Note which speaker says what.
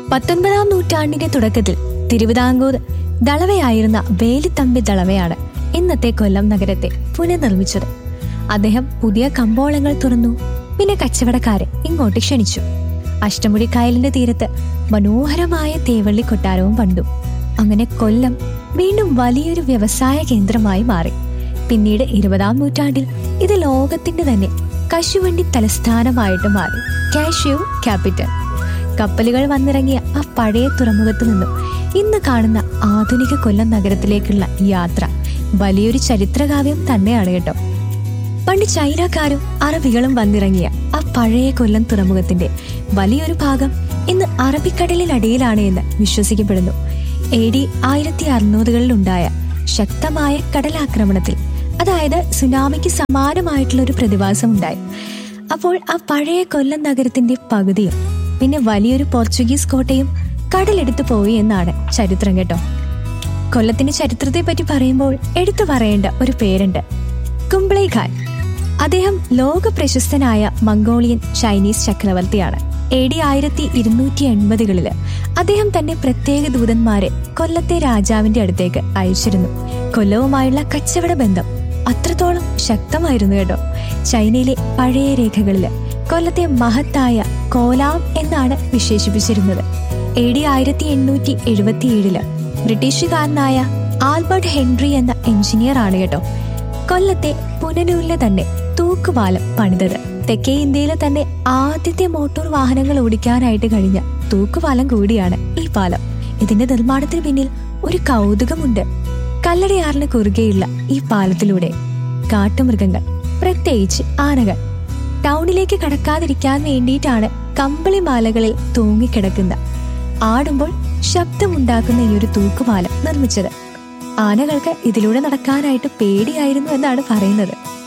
Speaker 1: പത്തൊൻപതാം നൂറ്റാണ്ടിന്റെ തുടക്കത്തിൽ തിരുവിതാംകൂർ ദളവയായിരുന്ന വേലിത്തമ്പി ദളവയാണ് ഇന്നത്തെ കൊല്ലം നഗരത്തെ പുനർനിർമ്മിച്ചത് അദ്ദേഹം പുതിയ കമ്പോളങ്ങൾ തുറന്നു പിന്നെ കച്ചവടക്കാരെ ഇങ്ങോട്ട് ക്ഷണിച്ചു അഷ്ടമുടി കായലിന്റെ തീരത്ത് മനോഹരമായ തേവള്ളി കൊട്ടാരവും പണ്ടു അങ്ങനെ കൊല്ലം വീണ്ടും വലിയൊരു വ്യവസായ കേന്ദ്രമായി മാറി പിന്നീട് ഇരുപതാം നൂറ്റാണ്ടിൽ ഇത് ലോകത്തിന്റെ തന്നെ കശുവണ്ടി തലസ്ഥാനമായിട്ട് മാറി കാഷ്യൂ ക്യാപിറ്റൽ കപ്പലുകൾ വന്നിറങ്ങിയ ആ പഴയ തുറമുഖത്ത് നിന്നും ഇന്ന് കാണുന്ന ആധുനിക കൊല്ലം നഗരത്തിലേക്കുള്ള യാത്ര വലിയൊരു ചരിത്രകാവ്യം തന്നെയാണ് കേട്ടോ പണ്ട് ചൈനക്കാരും അറബികളും വന്നിറങ്ങിയ ആ പഴയ കൊല്ലം തുറമുഖത്തിന്റെ വലിയൊരു ഭാഗം ഇന്ന് അറബിക്കടലിനടിയിലാണ് എന്ന് വിശ്വസിക്കപ്പെടുന്നു എ ഡി ആയിരത്തി അറുന്നൂറുകളിൽ ഉണ്ടായ ശക്തമായ കടലാക്രമണത്തിൽ അതായത് സുനാമിക്ക് സമാനമായിട്ടുള്ള ഒരു പ്രതിഭാസം ഉണ്ടായി അപ്പോൾ ആ പഴയ കൊല്ലം നഗരത്തിന്റെ പകുതിയും പിന്നെ വലിയൊരു പോർച്ചുഗീസ് കോട്ടയും കടലെടുത്തു പോയി എന്നാണ് ചരിത്രം കേട്ടോ കൊല്ലത്തിന്റെ ചരിത്രത്തെ പറ്റി പറയുമ്പോൾ എടുത്തു പറയേണ്ട ഒരു പേരുണ്ട് കുംബ്ലൈ ഖാൻ അദ്ദേഹം ലോക പ്രശസ്തനായ മംഗോളിയൻ ചൈനീസ് ചക്രവർത്തിയാണ് എ ഡി ആയിരത്തി ഇരുന്നൂറ്റി എൺപതുകളില് അദ്ദേഹം തന്റെ പ്രത്യേക ദൂതന്മാരെ കൊല്ലത്തെ രാജാവിന്റെ അടുത്തേക്ക് അയച്ചിരുന്നു കൊല്ലവുമായുള്ള കച്ചവട ബന്ധം അത്രത്തോളം ശക്തമായിരുന്നു കേട്ടോ ചൈനയിലെ പഴയ രേഖകളില് കൊല്ലത്തെ മഹത്തായ കോലാം എന്നാണ് വിശേഷിപ്പിച്ചിരുന്നത് എ ഡി ആയിരത്തി എണ്ണൂറ്റി എഴുപത്തിയേഴില് ബ്രിട്ടീഷുകാരനായ ആൽബർട്ട് ഹെൻറി എന്ന എഞ്ചിനീയർ ആണ് കേട്ടോ കൊല്ലത്തെ പുനലൂരിലെ തന്നെ തൂക്കുപാലം പണിതത് തെക്കേ ഇന്ത്യയിലെ തന്നെ ആദ്യത്തെ മോട്ടോർ വാഹനങ്ങൾ ഓടിക്കാനായിട്ട് കഴിഞ്ഞ തൂക്കുപാലം കൂടിയാണ് ഈ പാലം ഇതിന്റെ നിർമ്മാണത്തിന് പിന്നിൽ ഒരു കൗതുകമുണ്ട് കല്ലടയാറിന് കുറുകെയുള്ള ഈ പാലത്തിലൂടെ കാട്ടുമൃഗങ്ങൾ പ്രത്യേകിച്ച് ആനകൾ ടൗണിലേക്ക് കടക്കാതിരിക്കാൻ വേണ്ടിയിട്ടാണ് കമ്പിളി മാലകളിൽ തൂങ്ങിക്കിടക്കുന്ന ആടുമ്പോൾ ശബ്ദമുണ്ടാക്കുന്ന ഈ ഒരു തൂക്കുപാലം നിർമ്മിച്ചത് ആനകൾക്ക് ഇതിലൂടെ നടക്കാനായിട്ട് പേടിയായിരുന്നു എന്നാണ് പറയുന്നത്